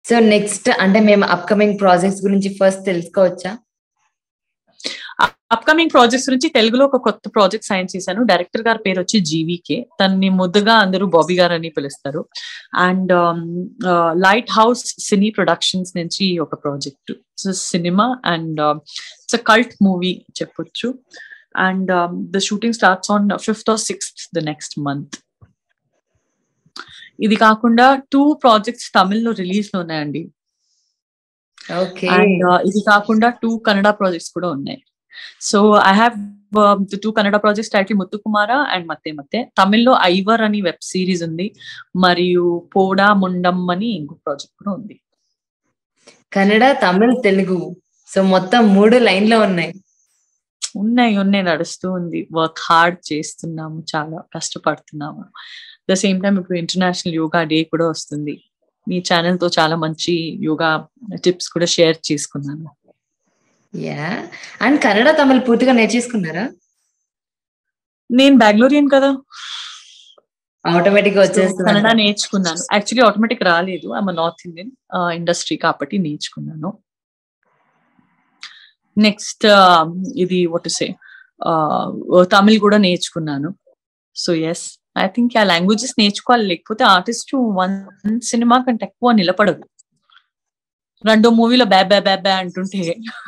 So next అంటే మేము upcoming projects గురించి ఫస్ట్ తెలుసుకోవచ్చా అప్కమింగ్ ప్రాజెక్ట్స్ గురించి తెలుగులో ఒక కొత్త ప్రాజెక్ట్ సైన్ చేశాను డైరెక్టర్ గారి పేరు వచ్చి జీవీకే తనని ముద్దుగా అందరూ బాబీ గారు అని పిలుస్తారు and light house cine productions నుంచి ఒక project cinema and it's a cult movie చెప్పొచ్చు and the shooting starts on fifth or sixth the next month ఇది కాకుండా టూ ప్రాజెక్ట్స్ తమిళ్లో రిలీజ్ లో ఉన్నాయండి ఓకే అండ్ ఇది కాకుండా టూ కన్నడ ప్రాజెక్ట్స్ కూడా ఉన్నాయి so I have two Kannada projects title Muthu Kumara and మత్తే మత్తే తమిళ్లో ఐవర్ అని వెబ్ సిరీస్ ఉంది మరియు పోడా ముండం అని ఇంకో ప్రాజెక్ట్ కూడా ఉంది కన్నడ తమిళ్ తెలుగు సో మొత్తం మూడు లైన్ లో ఉన్నాయి ఉన్నాయి ఉన్నాయి నడుస్తూ ఉంది వర్క్ హార్డ్ చేస్తున్నాము చాలా కష్టపడుతున్నాము ద సేమ్ టైం ఇప్పుడు ఇంటర్నేషనల్ యోగా డే కూడా వస్తుంది మీ ఛానల్ తో చాలా మంచి యోగా టిప్స్ కూడా షేర్ చేసుకున్నాను యా అండ్ కన్నడ తమిళ్ పూర్తిగా నేర్చేసుకున్నారా నేను బెంగళూరియన్ కదా ఆటోమేటిక్ గా కన్నడ వచ్చేస్తుంది నేర్చుకున్నాను యాక్చువల్లీ ఆటోమేటిక్ రాలేదు ఐఎమ్ నార్త్ ఇండియన్ ఇండస్ట్రీ కాబట్టి నేర్చుకున్నాను నెక్స్ట్ ఇది వాట్ సే తమిళ్ కూడా నేర్చుకున్నాను so yes I think uh languages నేర్చుకోవాలి లేకపోతే ఆర్టిస్ట్ వన్ సినిమా కంటే ఎక్కువ నిలబడదు రెండో మూవీలో బ్యా బ్యా బ్యా బ్యా అంటుంటే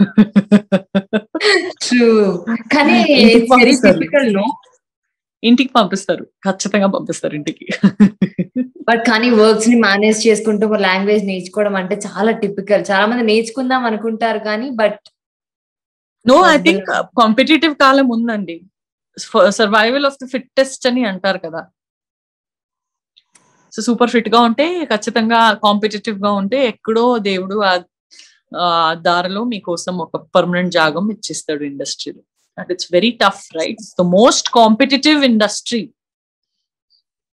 ట్రూ కానీ ఇంటికి it's very పంపిస్తారు. typical, no? ఇంటికి పంపిస్తారు ఖచ్చితంగా పంపిస్తారు ఇంటికి బట్ కానీ వర్క్స్ ని మేనేజ్ చేసుకుంటూ ఒక లాంగ్వేజ్ నేర్చుకోవడం అంటే చాలా టిపికల్ చాలా మంది నేర్చుకుందాం అనుకుంటారు కానీ but no I think competitive కాలం ఉందండి సర్వైవల్ ఆఫ్ ది ఫిట్టెస్ట్ అని అంటారు కదా సో సూపర్ ఫిట్ గా ఉంటే ఖచ్చితంగా కాంపిటేటివ్ గా ఉంటే ఎక్కడో దేవుడు ఆ ఆ దారిలో మీకోసం ఒక పర్మనెంట్ జాగం ఇచ్చిస్తాడు ఇండస్ట్రీలో and it's very tough right the most competitive industry